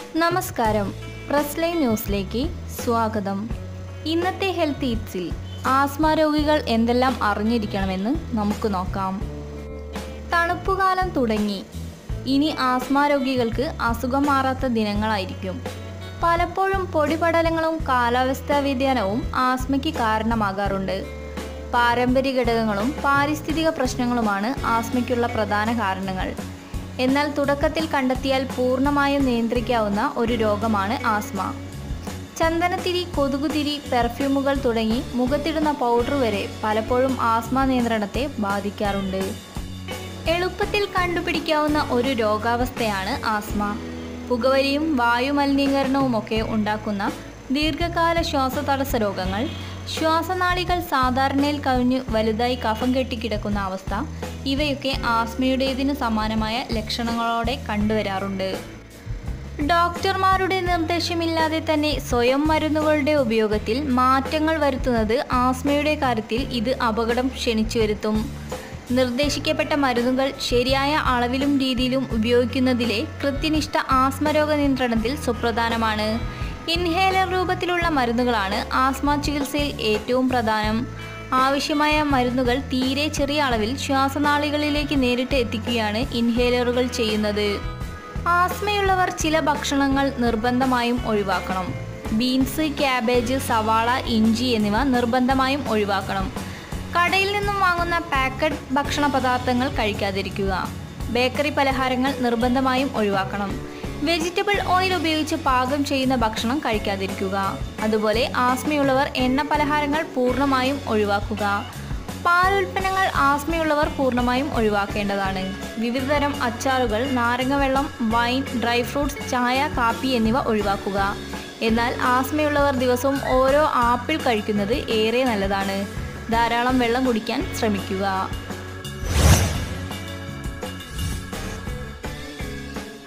നമസ്കാരം press line ന്യൂസിലേക്ക് സ്വാഗതം ഇന്നത്തെ ഹെൽത്ത് ഈറ്റ്സിൽ ആസ്മ രോഗികൾ എന്തെല്ലാം അറിഞ്ഞിരിക്കണമെന്ന് നമുക്ക് നോക്കാം തണുപ്പുകാലം തുടങ്ങി ഇനി ആസ്മ രോഗികൾക്ക് അസുഖം മാറാത്ത ദിനങ്ങളായിരിക്കും പലപ്പോഴും പൊടിപടലങ്ങളും കാലാവസ്ഥാ വ്യതിയാനവും ആസ്മയ്ക്ക് കാരണമാകാറുണ്ട് പാരമ്പര്യ ഘടകങ്ങളും പാരിസ്ഥിതിക പ്രശ്നങ്ങളുമാണ് ആസ്മയ്ക്കുള്ള പ്രധാന കാരണങ്ങൾ എന്നാൽ തുടക്കത്തിൽ കണ്ടെത്തിയാൽ പൂർണ്ണമായും നിയന്ത്രിക്കാവുന്ന ഒരു രോഗമാണ് ആസ്മ ചന്ദനത്തിരി കൊതുകുതിരി പെർഫ്യൂമുകൾ തുടങ്ങി മുഖത്തിടുന്ന പൗഡർ വരെ പലപ്പോഴും ആസ്മ നിയന്ത്രണത്തെ ബാധിക്കാറുണ്ട് എളുപ്പത്തിൽ കണ്ടുപിടിക്കാവുന്ന ഒരു രോഗാവസ്ഥയാണ് ആസ്മ പുകവലിയും വായുമലിനീകരണവുമൊക്കെ ഉണ്ടാക്കുന്ന ദീർഘകാല ശ്വാസതടസ്സ രോഗങ്ങൾ ശ്വാസനാളികൾ സാധാരണയിൽ കവിഞ്ഞ് വലുതായി കഫം കെട്ടിക്കിടക്കുന്ന അവസ്ഥ ഇവയൊക്കെ ആസ്മയുടേതിനു സമാനമായ ലക്ഷണങ്ങളോടെ കണ്ടുവരാറുണ്ട് ഡോക്ടർമാരുടെ നിർദ്ദേശമില്ലാതെ തന്നെ സ്വയം മരുന്നുകളുടെ ഉപയോഗത്തിൽ മാറ്റങ്ങൾ വരുത്തുന്നത് ആസ്മയുടെ കാര്യത്തിൽ ഇത് അപകടം ക്ഷണിച്ചു വരുത്തും നിർദ്ദേശിക്കപ്പെട്ട മരുന്നുകൾ ശരിയായ അളവിലും രീതിയിലും ഉപയോഗിക്കുന്നതിലെ കൃത്യനിഷ്ഠ ആസ്മരോഗ നിയന്ത്രണത്തിൽ സുപ്രധാനമാണ് ഇൻഹേലർ രൂപത്തിലുള്ള മരുന്നുകളാണ് ആസ്മ ചികിത്സയിൽ ഏറ്റവും പ്രധാനം ആവശ്യമായ മരുന്നുകൾ തീരെ ചെറിയ അളവിൽ ശ്വാസനാളികളിലേക്ക് നേരിട്ട് എത്തിക്കുകയാണ് ഇൻഹേലറുകൾ ചെയ്യുന്നത് ആസ്മയുള്ളവർ ചില ഭക്ഷണങ്ങൾ നിർബന്ധമായും ഒഴിവാക്കണം ബീൻസ് ക്യാബേജ് സവാള ഇഞ്ചി എന്നിവ നിർബന്ധമായും ഒഴിവാക്കണം കടയിൽ നിന്നും വാങ്ങുന്ന പാക്കറ്റ് ഭക്ഷണ പദാർത്ഥങ്ങൾ കഴിക്കാതിരിക്കുക ബേക്കറി പലഹാരങ്ങൾ നിർബന്ധമായും ഒഴിവാക്കണം വെജിറ്റബിൾ ഓയിൽ ഉപയോഗിച്ച് പാകം ചെയ്യുന്ന ഭക്ഷണം കഴിക്കാതിരിക്കുക അതുപോലെ ആസ്മയുള്ളവർ എണ്ണ പലഹാരങ്ങൾ പൂർണ്ണമായും ഒഴിവാക്കുക പാലുൽപ്പന്നങ്ങൾ ആസ്മയുള്ളവർ പൂർണ്ണമായും ഒഴിവാക്കേണ്ടതാണ് വിവിധതരം അച്ചാറുകൾ നാരങ്ങവെള്ളം വൈൻ ഡ്രൈ ഫ്രൂട്ട്സ് ചായ കാപ്പി എന്നിവ ഒഴിവാക്കുക എന്നാൽ ആസ്മയുള്ളവർ ദിവസവും ഓരോ ആപ്പിൾ കഴിക്കുന്നത് ഏറെ നല്ലതാണ് ധാരാളം വെള്ളം കുടിക്കാൻ ശ്രമിക്കുക